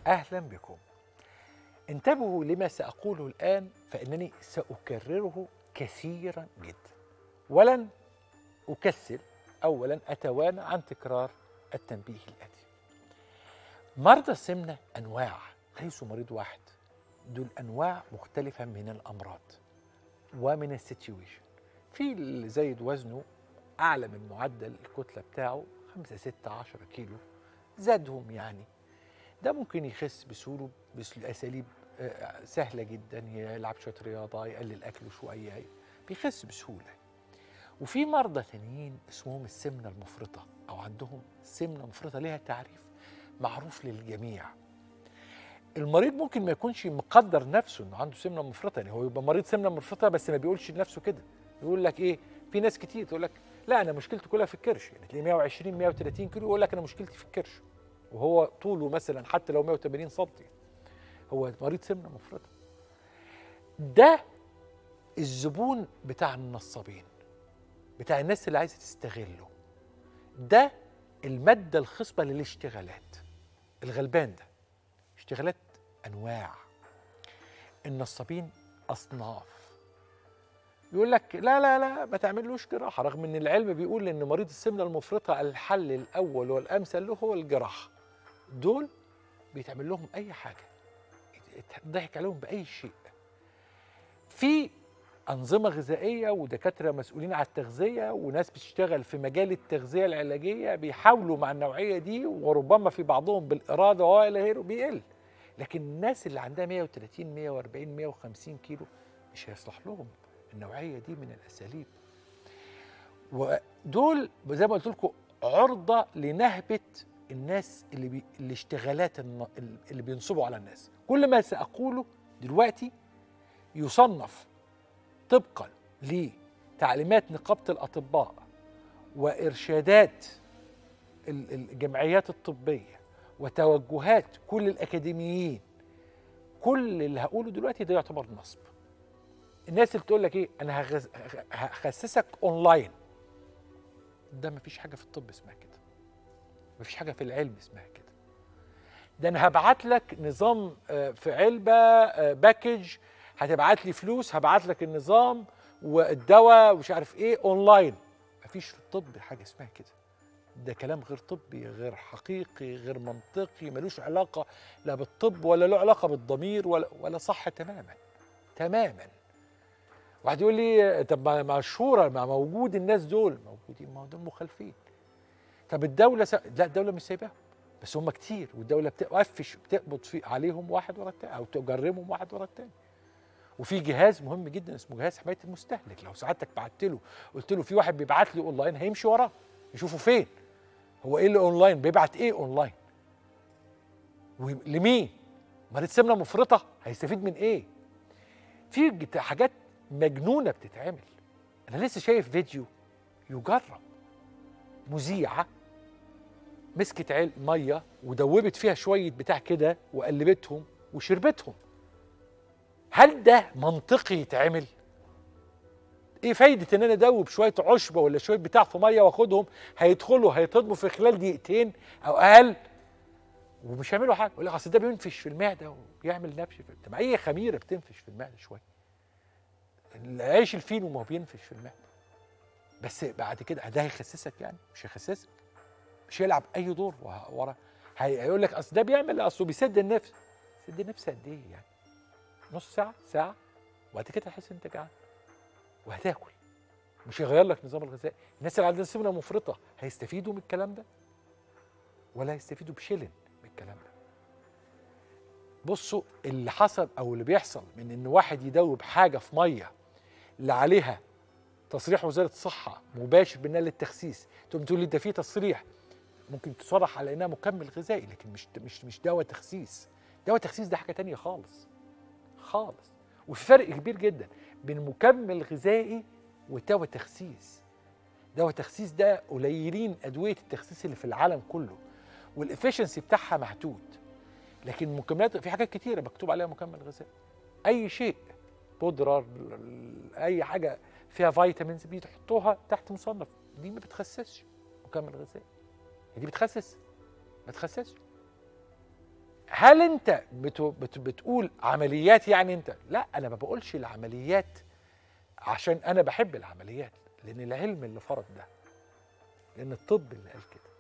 اهلا بكم انتبهوا لما ساقوله الان فانني ساكرره كثيرا جدا ولن اكسل اولا اتوانى عن تكرار التنبيه الاتي مرضى السمنه انواع ليسوا مريض واحد دول انواع مختلفه من الامراض ومن السيتويشن في اللي زايد وزنه اعلى من معدل الكتله بتاعه 5 6 10 كيلو زادهم يعني ده ممكن يخس بسهوله باساليب آه، سهله جدا يلعب شويه رياضه يقلل اكله شويه بيخس بسهوله وفي مرضى تانيين اسمهم السمنه المفرطه او عندهم سمنه مفرطه ليها تعريف معروف للجميع المريض ممكن ما يكونش مقدر نفسه انه عنده سمنه مفرطه يعني هو يبقى مريض سمنه مفرطه بس ما بيقولش لنفسه كده يقول لك ايه في ناس كتير تقول لك لا انا مشكلتي كلها في الكرش يعني تلاقيه 120 130 كيلو يقول لك انا مشكلتي في الكرش وهو طوله مثلا حتى لو 180 سم هو مريض سمنه مفرطه ده الزبون بتاع النصابين بتاع الناس اللي عايزه تستغله ده الماده الخصبه للاشتغالات الغلبان ده اشتغالات انواع النصابين اصناف يقول لك لا لا لا ما تعملوش جراحه رغم ان العلم بيقول ان مريض السمنه المفرطه الحل الاول والامثل له هو الجراحه دول بيتعمل لهم اي حاجه ضحك عليهم باي شيء في انظمه غذائيه ودكاتره مسؤولين على التغذيه وناس بتشتغل في مجال التغذيه العلاجيه بيحاولوا مع النوعيه دي وربما في بعضهم بالاراده والى غيره بيقل لكن الناس اللي عندها 130 140 150 كيلو مش هيصلح لهم النوعيه دي من الاساليب ودول زي ما قلت لكم عرضه لنهبه الناس اللي بي... الاشتغالات الن... اللي بينصبوا على الناس كل ما ساقوله دلوقتي يصنف طبقا لتعليمات نقابه الاطباء وارشادات الجمعيات الطبيه وتوجهات كل الاكاديميين كل اللي هقوله دلوقتي ده يعتبر نصب الناس اللي تقول لك ايه انا هغز... هخسسك اونلاين ده مفيش حاجه في الطب اسمها كده مفيش حاجه في العلم اسمها كده ده انا هبعت لك نظام في علبه باكج هتبعت لي فلوس هبعت لك النظام والدواء ومش عارف ايه اونلاين مفيش في الطب حاجه اسمها كده ده كلام غير طبي غير حقيقي غير منطقي ملوش علاقه لا بالطب ولا له علاقه بالضمير ولا ولا صح تماما تماما واحد يقول لي طب ما مشهوره ما موجود الناس دول موجودين ما دول مخالفين طب الدوله س... لا الدوله مش سايباهم بس هم كتير والدوله بتقفش بتقبض في عليهم واحد ورا التاني او تجرمهم واحد ورا التاني وفي جهاز مهم جدا اسمه جهاز حمايه المستهلك لو سعادتك بعت له قلت له في واحد بيبعت لي اونلاين هيمشي وراه يشوفه فين هو ايه اللي اونلاين بيبعت ايه اونلاين لمين مريض سمنه مفرطه هيستفيد من ايه في حاجات مجنونه بتتعمل انا لسه شايف فيديو يجرب مذيعه مسكت عيل ميه ودوبت فيها شويه بتاع كده وقلبتهم وشربتهم هل ده منطقي يتعمل ايه فايده ان انا ادوب شويه عشبه ولا شويه بتاع في ميه واخدهم هيدخلوا هيتهضموا في خلال دقيقتين او اقل ومش هيعملوا حاجه يقول لك اصل ده بينفش في المعده وبيعمل نفش في طب اي خميره بتنفش في المعده شويه العيش الفينو ما هو بينفش في المعده بس بعد كده ده هيخسسك يعني مش هيخسسك مش هيلعب اي دور ورا هيقول لك اصل ده بيعمل اصله بيسد النفس سد النفس قد ايه يعني نص ساعه ساعه وبعد كده تحس انت جعان وهتاكل مش هيغير لك نظام الغذائي الناس اللي عندها سمنه مفرطه هيستفيدوا من الكلام ده ولا هيستفيدوا بشلن من الكلام ده بصوا اللي حصل او اللي بيحصل من ان واحد يدوب حاجه في ميه اللي عليها تصريح وزاره الصحه مباشر بانها للتخسيس تقوم تقول لي ده في تصريح ممكن تصرح على انها مكمل غذائي لكن مش مش مش دواء تخسيس دواء تخسيس ده حاجه تانية خالص خالص وفي فرق كبير جدا بين مكمل غذائي ودواء تخسيس دواء تخسيس ده قليلين ادويه التخسيس اللي في العالم كله والافشنسي بتاعها محدود لكن مكملات في حاجات كتيره مكتوب عليها مكمل غذائي اي شيء بودره اي حاجه فيها فيتامينز بتحطوها تحت مصنف دي ما بتخسسش مكمل غذائي دي بتخسس ما تخسسش هل انت بت بت بتقول عمليات يعني انت لا انا ما بقولش العمليات عشان انا بحب العمليات لان العلم اللي فرض ده لان الطب اللي قال كده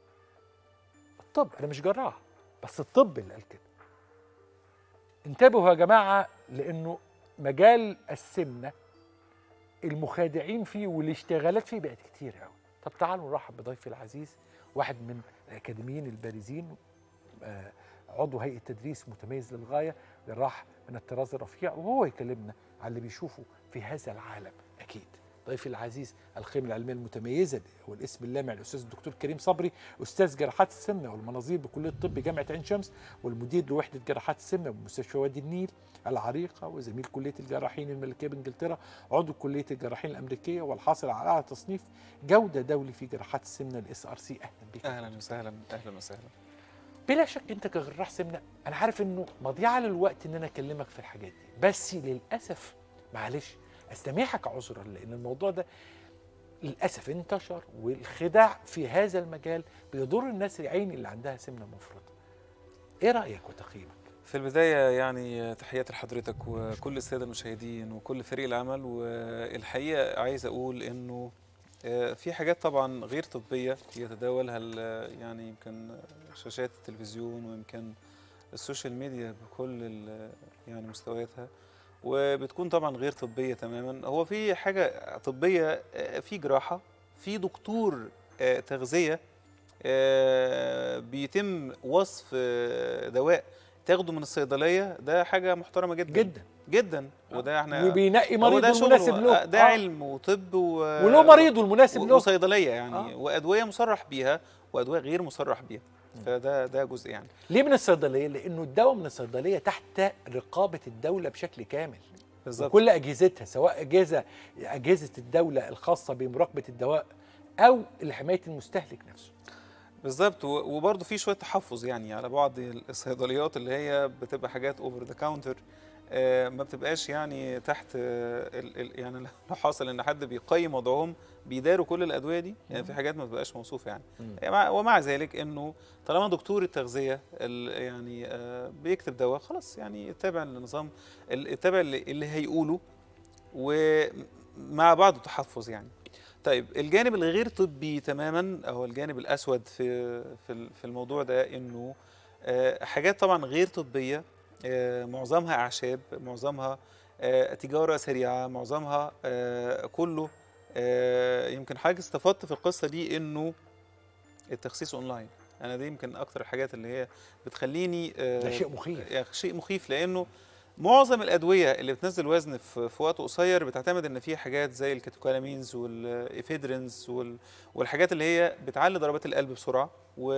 الطب انا مش جراح بس الطب اللي قال كده انتبهوا يا جماعه لانه مجال السمنه المخادعين فيه والاشتغالات فيه بقت كتير قوي طب تعالوا نرحب بضيفي العزيز واحد من الاكاديميين البارزين آه، عضو هيئه تدريس متميز للغايه جراح من الطراز الرفيع وهو يكلمنا عن اللي بيشوفه في هذا العالم اكيد ضيفي العزيز الخيمه العلميه المتميزه والاسم اللامع الاستاذ الدكتور كريم صبري استاذ جراحات السمنه والمناظير بكليه الطب جامعه عين شمس والمدير لوحده جراحات السمنه بمستشفى وادي النيل العريقه وزميل كليه الجراحين الملكيه بانجلترا عضو كليه الجراحين الامريكيه والحاصل على اعلى تصنيف جوده دولي في جراحات السمنه الاس ار سي اهلا بك اهلا وسهلا اهلا وسهلا بلا شك انت كجراح سمنه انا عارف انه مضيعه للوقت ان انا اكلمك في الحاجات دي بس للاسف معلش استميحك عذرا لان الموضوع ده للاسف انتشر والخداع في هذا المجال بيضر الناس العين اللي عندها سمنه مفرطه ايه رايك وتقييمك في البداية يعني تحياتي لحضرتك وكل السادة المشاهدين وكل فريق العمل والحقيقة عايز أقول إنه آه، في حاجات طبعا غير طبية يتداولها ال- يعني يمكن شاشات التلفزيون ويمكن السوشيال ميديا بكل ال- يعني مستوياتها وبتكون طبعا غير طبية تماما هو في حاجة طبية آه، في جراحة في دكتور آه، تغذية آه، بيتم وصف آه، دواء تاخده من الصيدليه ده حاجه محترمه جدا جدا جدا وده احنا وبينقي هو مريض ده المناسب شغله له ده آه. علم وطب و... وله مريضه المناسب و- له وصيدليه يعني آه. وادويه مصرح بيها وادويه غير مصرح بيها فده ده جزء يعني ليه من الصيدليه لانه الدواء من الصيدليه تحت رقابه الدوله بشكل كامل بالظبط كل اجهزتها سواء اجهزه اجهزه الدوله الخاصه بمراقبه الدواء او لحمايه المستهلك نفسه بالظبط و- وبرضه في شويه تحفظ يعني على بعض الصيدليات اللي هي بتبقى حاجات اوفر ذا كاونتر ما بتبقاش يعني تحت آه، ال- ال- يعني لو حاصل ان حد بيقيم وضعهم بيداروا كل الادويه دي يعني في حاجات ما بتبقاش موصوفه يعني مم. مع- ومع ذلك انه طالما دكتور التغذيه ال- يعني آه، بيكتب دواء خلاص يعني اتبع النظام ال- اتبع اللي اللي هيقوله ومع بعض تحفظ يعني طيب الجانب الغير طبي تماما او الجانب الاسود في في ال- في الموضوع ده انه آه، حاجات طبعا غير طبيه آه، معظمها اعشاب معظمها آه، تجاره سريعه معظمها آه، كله آه، يمكن حاجه استفدت في القصه دي انه التخسيس اونلاين انا دي يمكن اكتر الحاجات اللي هي بتخليني آه، ده شيء مخيف يعني شيء مخيف لانه معظم الادويه اللي بتنزل وزن في, في وقت قصير بتعتمد ان في حاجات زي الكاتوكولامينز والافيدرينز وال والحاجات اللي هي بتعلي ضربات القلب بسرعه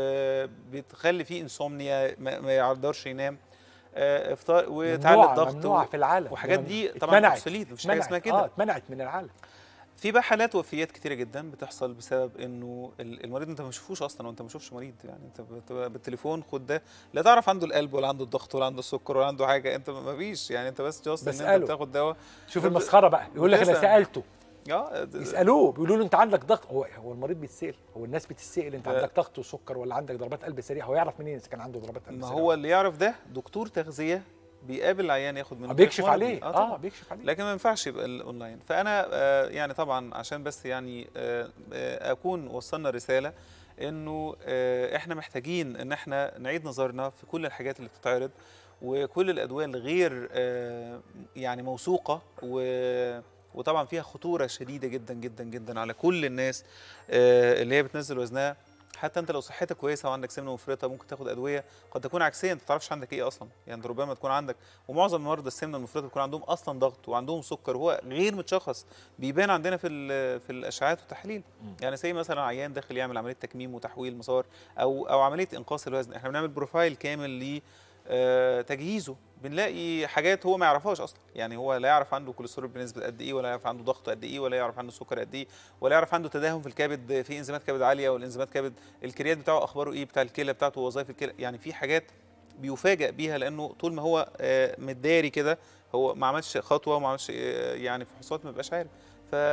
وبتخلي فيه انسومنيا ما, ما يقدرش ينام آه، افطار وتعلي ممنوعة- الضغط ممنوعة و- في العالم وحاجات ده دي طبعا اتمنعت. obsolete، مفيش حاجه اتمنعت. اسمها كده اه اتمنعت من العالم في بقى حالات وفيات كتيره جدا بتحصل بسبب انه ال- المريض انت ما بتشوفوش اصلا وانت ما بتشوفش مريض يعني انت بت- بالتليفون خد ده لا تعرف عنده القلب ولا عنده الضغط ولا عنده السكر ولا عنده حاجه انت ما فيش يعني انت بس جاست ان بسأله. انت بتاخد دواء شوف طب- المسخره بقى يقول لك انا بتسأل. سالته اه د- يسالوه بيقولوا له انت عندك ضغط هو هو المريض بيتسال هو الناس بتتسال انت ف- عندك ضغط وسكر ولا عندك ضربات قلب سريعه هو يعرف منين اذا كان عنده ضربات قلب ما سريعه هو اللي يعرف ده دكتور تغذيه بيقابل العيان ياخد منه آه، بيكشف مرضي. عليه اه اه طبعا بيكشف عليه لكن ما ينفعش يبقى الاونلاين فانا آه، يعني طبعا عشان بس يعني آه، آه، اكون وصلنا رساله انه آه، احنا محتاجين ان احنا نعيد نظرنا في كل الحاجات اللي بتتعرض وكل الادويه الغير آه، يعني موثوقه و وطبعا فيها خطوره شديده جدا جدا جدا على كل الناس آه، اللي هي بتنزل وزنها حتى انت لو صحتك كويسه وعندك سمنه مفرطه ممكن تاخد ادويه قد تكون عكسيه انت ما تعرفش عندك ايه اصلا يعني انت ربما تكون عندك ومعظم مرضى السمنه المفرطه بيكون عندهم اصلا ضغط وعندهم سكر وهو غير متشخص بيبان عندنا في ال- في الاشعاعات والتحاليل مم. يعني زي مثلا عيان داخل يعمل عمليه تكميم وتحويل مسار او او عمليه انقاص الوزن احنا بنعمل بروفايل كامل ل آه، تجهيزه بنلاقي حاجات هو ما يعرفهاش اصلا يعني هو لا يعرف عنده كوليسترول بنسبه قد ايه ولا يعرف عنده ضغط قد ايه ولا يعرف عنده سكر قد ايه ولا يعرف عنده تداهم في الكبد في انزيمات كبد عاليه والانزيمات كبد الكريات بتاعه اخباره ايه بتاع الكلى بتاعته وظائف الكلى يعني في حاجات بيفاجئ بيها لانه طول ما هو آه، متداري كده هو ما عملش خطوه وما عملش آه، يعني فحوصات ما بيبقاش عارف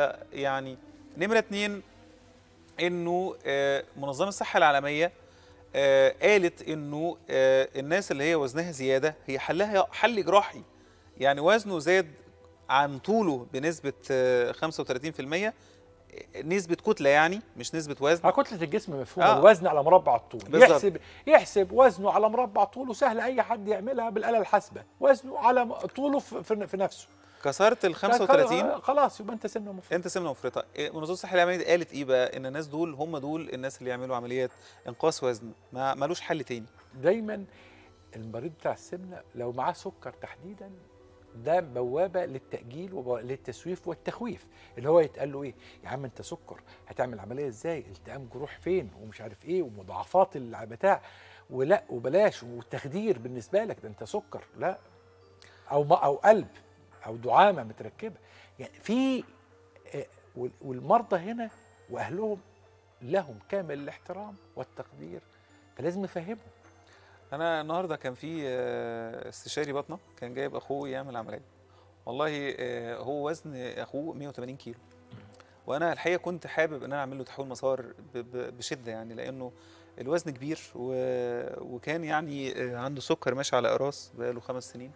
فيعني نمره اتنين انه آه، منظمه الصحه العالميه آه قالت انه آه الناس اللي هي وزنها زياده هي حلها حل جراحي يعني وزنه زاد عن طوله بنسبه آه 35% نسبة كتلة يعني مش نسبة وزن على كتله الجسم مفهوم آه. الوزن على مربع الطول بالظبط. يحسب يحسب وزنه على مربع طوله سهل اي حد يعملها بالاله الحاسبه وزنه على م- طوله في, في, في نفسه كسرت ال 35 آه، خلاص يبقى انت سنه مفروض انت سمنه مفرطه إيه، منظمه الصحه العالميه دي قالت ايه بقى ان الناس دول هم دول الناس اللي يعملوا عمليات انقاص وزن ما ملوش حل تاني دايما المريض بتاع السمنه لو معاه سكر تحديدا ده بوابه للتاجيل وللتسويف والتخويف اللي هو يتقال له ايه يا عم انت سكر هتعمل عمليه ازاي التئام جروح فين ومش عارف ايه ومضاعفات البتاع ولا وبلاش والتخدير بالنسبه لك ده انت سكر لا او ما او قلب او دعامه متركبه يعني في آه، وال- والمرضى هنا واهلهم لهم كامل الاحترام والتقدير فلازم نفهمهم انا النهارده كان في آه، استشاري بطنه كان جايب اخوه يعمل عمليه والله آه، هو وزن اخوه 180 كيلو وانا الحقيقه كنت حابب ان انا اعمل له تحويل مسار ب- ب- بشده يعني لانه الوزن كبير و... وكان يعني آه، عنده سكر ماشي على اقراص بقاله خمس سنين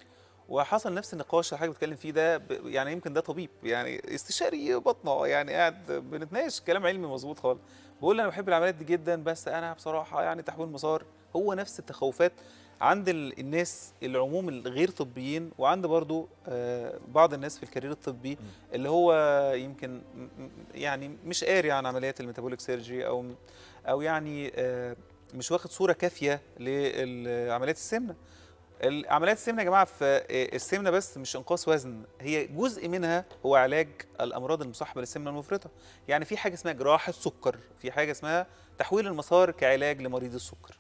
وحصل نفس النقاش اللي حضرتك بتتكلم فيه ده ب... يعني يمكن ده طبيب يعني استشاري بطنه يعني قاعد بنتناقش كلام علمي مظبوط خالص بقول له انا بحب العمليات دي جدا بس انا بصراحه يعني تحويل مسار هو نفس التخوفات عند ال- الناس العموم الغير طبيين وعند برضو آه، بعض الناس في الكارير الطبي اللي هو يمكن م- م- يعني مش قاري عن عمليات الميتابوليك سيرجي او او يعني آه، مش واخد صوره كافيه لعمليات السمنه العمليات السمنه يا جماعه في آه، السمنه بس مش انقاص وزن هي جزء منها هو علاج الامراض المصاحبه للسمنه المفرطه يعني في حاجه اسمها جراحه سكر في حاجه اسمها تحويل المسار كعلاج لمريض السكر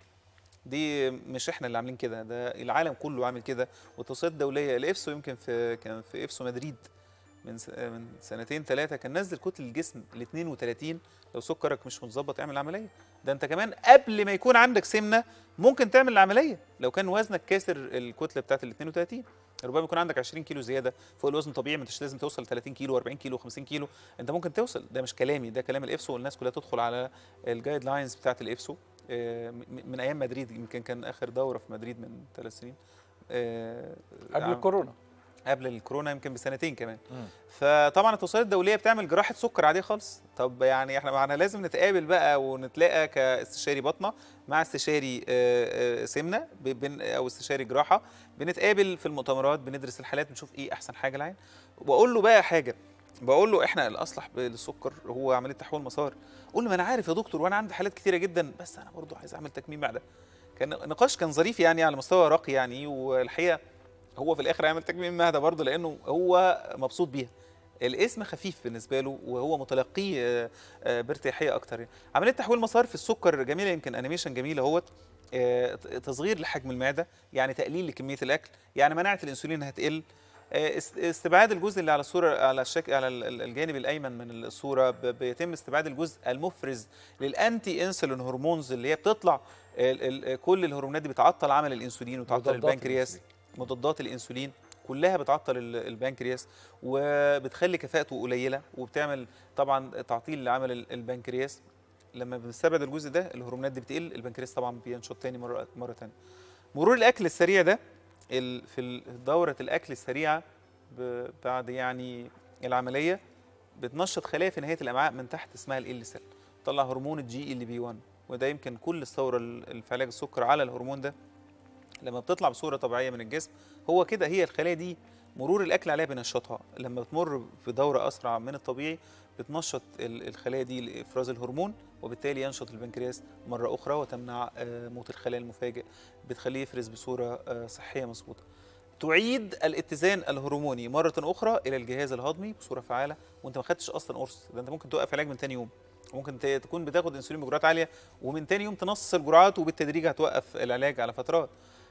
دي مش احنا اللي عاملين كده ده العالم كله عامل كده والتوصيات الدوليه الافسو يمكن في كان في افسو مدريد من س- من سنتين ثلاثه كان نزل كتله الجسم ل 32 لو سكرك مش متظبط اعمل عمليه ده انت كمان قبل ما يكون عندك سمنه ممكن تعمل العمليه لو كان وزنك كاسر الكتله بتاعت ال 32 ربما يكون عندك 20 كيلو زياده فوق الوزن الطبيعي ما انتش لازم توصل ل 30 كيلو 40 كيلو 50 كيلو انت ممكن توصل ده مش كلامي ده كلام الافسو والناس كلها تدخل على الجايد لاينز بتاعت الافسو آه، م- من ايام مدريد يمكن كان اخر دوره في مدريد من ثلاث سنين آه، قبل عم- الكورونا قبل الكورونا يمكن بسنتين كمان فطبعا التوصيات الدوليه بتعمل جراحه سكر عاديه خالص طب يعني احنا معنا لازم نتقابل بقى ونتلاقى كاستشاري بطنه مع استشاري آه، آه، سمنه ب- بن- او استشاري جراحه بنتقابل في المؤتمرات بندرس الحالات بنشوف ايه احسن حاجه للعين واقول له بقى حاجه بقول له احنا الاصلح للسكر هو عمليه تحويل مسار قول له ما انا عارف يا دكتور وانا عندي حالات كتيره جدا بس انا برضو عايز اعمل تكميم معده كان نقاش كان ظريف يعني على مستوى راقي يعني والحقيقه هو في الاخر عمل تكميم معده برضه لانه هو مبسوط بيها الاسم خفيف بالنسبه له وهو متلقيه آه، آه، بارتياحيه اكتر يعني. عمليه تحويل مسار في السكر جميله يمكن انيميشن جميل اهوت آه، تصغير لحجم المعده يعني تقليل لكميه الاكل يعني مناعه الانسولين هتقل آه، است- استبعاد الجزء اللي على الصوره على الشك على ال- ال- الجانب الايمن من الصوره ب- بيتم استبعاد الجزء المفرز للانتي انسولين هرمونز اللي هي بتطلع ال- ال- كل الهرمونات دي بتعطل عمل الانسولين وتعطل مضادات البنكرياس الأنسولين. مضادات الانسولين كلها بتعطل ال- البنكرياس وبتخلي كفاءته قليله وبتعمل طبعا تعطيل لعمل ال- البنكرياس لما بنستبعد الجزء ده الهرمونات دي بتقل البنكرياس طبعا بينشط تاني مره مره تانية مرور الاكل السريع ده ال- في ال- دوره الاكل السريعه ب- بعد يعني العمليه بتنشط خلايا في نهايه الامعاء من تحت اسمها ال سيل تطلع هرمون الجي ال بي 1 وده يمكن كل الثوره ال- في علاج السكر على الهرمون ده لما بتطلع بصوره طبيعيه من الجسم هو كده هي الخلايا دي مرور الاكل عليها بينشطها لما بتمر في دوره اسرع من الطبيعي بتنشط ال- الخلايا دي لافراز الهرمون وبالتالي ينشط البنكرياس مره اخرى وتمنع آه، موت الخلايا المفاجئ بتخليه يفرز بصوره آه، صحيه مظبوطه تعيد الاتزان الهرموني مره اخرى الى الجهاز الهضمي بصوره فعاله وانت ما خدتش اصلا قرص ده انت ممكن توقف علاج من تاني يوم ممكن ت- تكون بتاخد انسولين بجرعات عاليه ومن تاني يوم تنصص الجرعات وبالتدريج هتوقف العلاج على فترات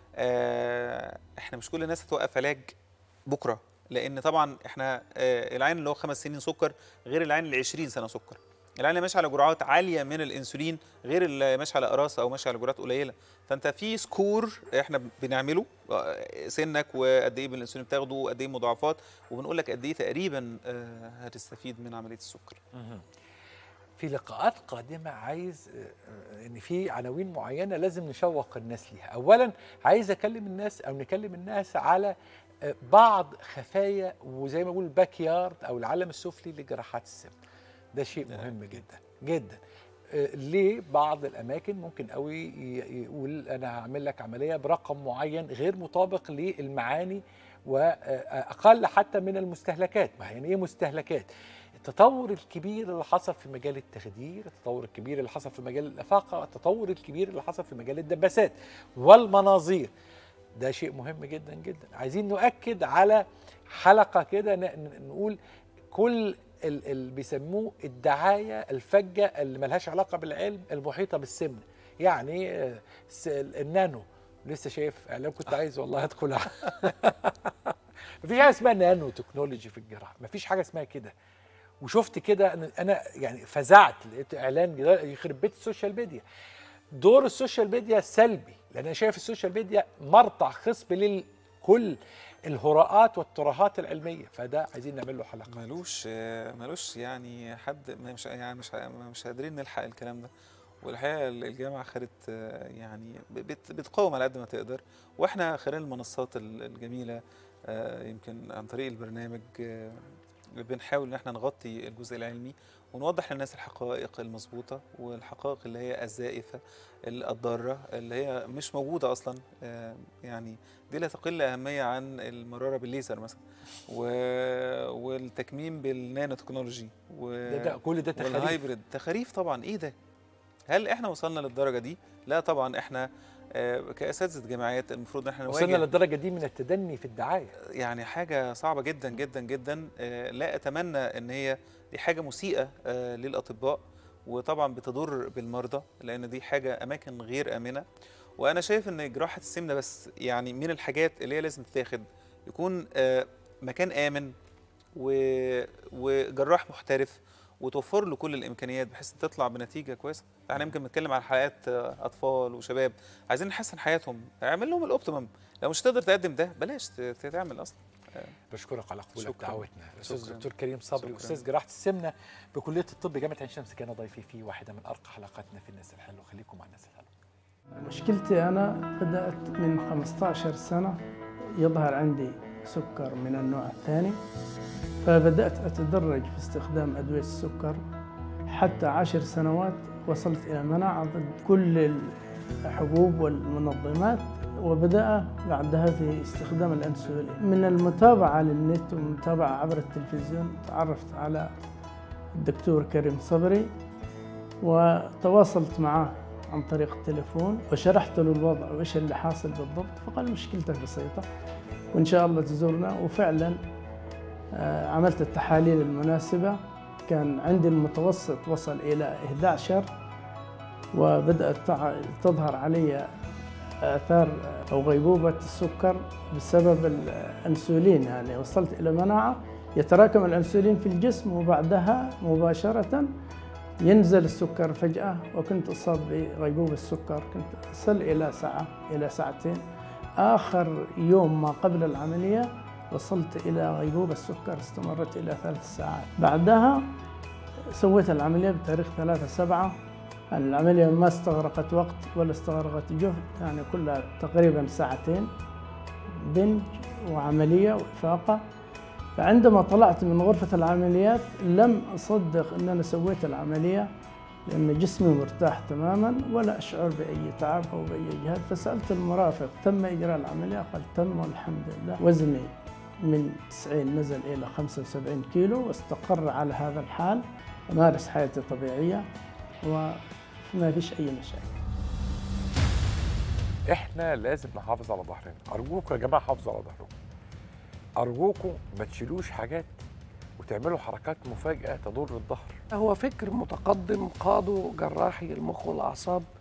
آه، احنا مش كل الناس هتوقف علاج بكره لان طبعا احنا آه، العين اللي هو خمس سنين سكر غير العين اللي 20 سنه سكر العين اللي ماشي على جرعات عاليه من الانسولين غير اللي ماشي على قراصه او ماشي على جرعات قليله فانت في سكور احنا بنعمله آه، سنك وقد ايه من الانسولين بتاخده وقد ايه مضاعفات وبنقول لك قد ايه تقريبا آه، هتستفيد من عمليه السكر في لقاءات قادمه عايز آه، آه، ان في عناوين معينه لازم نشوق الناس ليها اولا عايز اكلم الناس او نكلم الناس على آه، بعض خفايا وزي ما بقول باك يارد او العالم السفلي لجراحات السمنه ده شيء نعم. مهم جدا جدا آه، ليه بعض الاماكن ممكن قوي ي- يقول انا هعمل لك عمليه برقم معين غير مطابق للمعاني واقل حتى من المستهلكات ما يعني ايه مستهلكات التطور الكبير اللي حصل في مجال التخدير التطور الكبير اللي حصل في مجال الافاقه التطور الكبير اللي حصل في مجال الدباسات والمناظير ده شيء مهم جدا جدا عايزين نؤكد على حلقه كده ن- ن- نقول كل اللي بيسموه الدعايه الفجه اللي ملهاش علاقه بالعلم المحيطه بالسمنه يعني آه، س- النانو لسه شايف اعلان كنت عايز والله ادخل مفيش حاجه اسمها نانو تكنولوجي في الجراحه مفيش حاجه اسمها كده وشفت كده أنا- انا يعني فزعت لقيت اعلان يخرب بيت السوشيال ميديا دور السوشيال ميديا سلبي لان انا شايف السوشيال ميديا مرتع خصب لكل الهراءات والترهات العلميه فده عايزين نعمل له حلقه ملوش آه، ملوش يعني حد ما- مش يعني مش مش قادرين نلحق الكلام ده والحقيقه الجامعه خدت آه، يعني بت- بتقاوم على قد ما تقدر واحنا خلال المنصات ال- الجميله آه، يمكن عن طريق البرنامج آه، بنحاول ان احنا نغطي الجزء العلمي ونوضح للناس الحقائق المظبوطه والحقائق اللي هي الزائفه الضاره اللي هي مش موجوده اصلا آه، يعني دي لا تقل اهميه عن المراره بالليزر مثلا و... والتكميم بالنانو تكنولوجي و... ده, ده كل ده تخاريف والهايبريد تخاريف طبعا ايه ده هل احنا وصلنا للدرجه دي لا طبعا احنا آه، كاساتذه جامعات المفروض ان احنا وصلنا نواجه للدرجه دي من التدني في الدعايه يعني حاجه صعبه جدا جدا جدا آه، لا اتمنى ان هي دي حاجه مسيئه آه، للاطباء وطبعا بتضر بالمرضى لان دي حاجه اماكن غير امنه وانا شايف ان جراحه السمنه بس يعني من الحاجات اللي هي لازم تتاخد يكون آه، مكان امن و- وجراح محترف وتوفر له كل الامكانيات بحيث تطلع بنتيجه كويسه احنا يمكن بنتكلم عن حلقات آه، اطفال وشباب عايزين نحسن حياتهم اعمل لهم الاوبتيمم لو مش تقدر تقدم ده بلاش ت- تتعمل اصلا بشكرك على قبولك شكراً. دعوتنا الاستاذ شكراً. الدكتور كريم صبري شكراً. استاذ جراحه السمنه بكليه الطب جامعه عين شمس كان ضيفي في واحده من ارقى حلقاتنا في الناس الحلوه خليكم مع الناس الحلوه مشكلتي أنا بدأت من 15 سنة يظهر عندي سكر من النوع الثاني فبدأت أتدرج في استخدام أدوية السكر حتى عشر سنوات وصلت إلى مناعة ضد كل الحبوب والمنظمات وبدأ بعدها في استخدام الأنسولين من المتابعة للنت والمتابعة عبر التلفزيون تعرفت على الدكتور كريم صبري وتواصلت معه عن طريق التليفون وشرحت له الوضع وايش اللي حاصل بالضبط فقال مشكلتك بسيطة وإن شاء الله تزورنا وفعلا آه، عملت التحاليل المناسبة كان عندي المتوسط وصل إلى 11 وبدأت تع- تظهر علي آثار أو غيبوبة السكر بسبب الأنسولين يعني وصلت إلى مناعة يتراكم الأنسولين في الجسم وبعدها مباشرة ينزل السكر فجأة وكنت أصاب بغيبوبة السكر كنت أصل إلى ساعة إلى ساعتين آخر يوم ما قبل العملية وصلت إلى غيبوبة السكر استمرت إلى ثلاث ساعات بعدها سويت العملية بتاريخ ثلاثة سبعة العملية ما استغرقت وقت ولا استغرقت جهد يعني كلها تقريبا ساعتين بنج وعملية وإفاقة فعندما طلعت من غرفة العمليات لم أصدق أن أنا سويت العملية لأن جسمي مرتاح تماما ولا أشعر بأي تعب أو بأي جهد فسألت المرافق تم إجراء العملية قال تم والحمد لله وزني من 90 نزل إلى 75 كيلو واستقر على هذا الحال أمارس حياتي طبيعية وما فيش أي مشاكل احنا لازم نحافظ على ظهرنا ارجوكم يا جماعه حافظوا على ظهركم ارجوكم ما تشيلوش حاجات وتعملوا حركات مفاجاه تضر الظهر هو فكر متقدم قاده جراحي المخ والأعصاب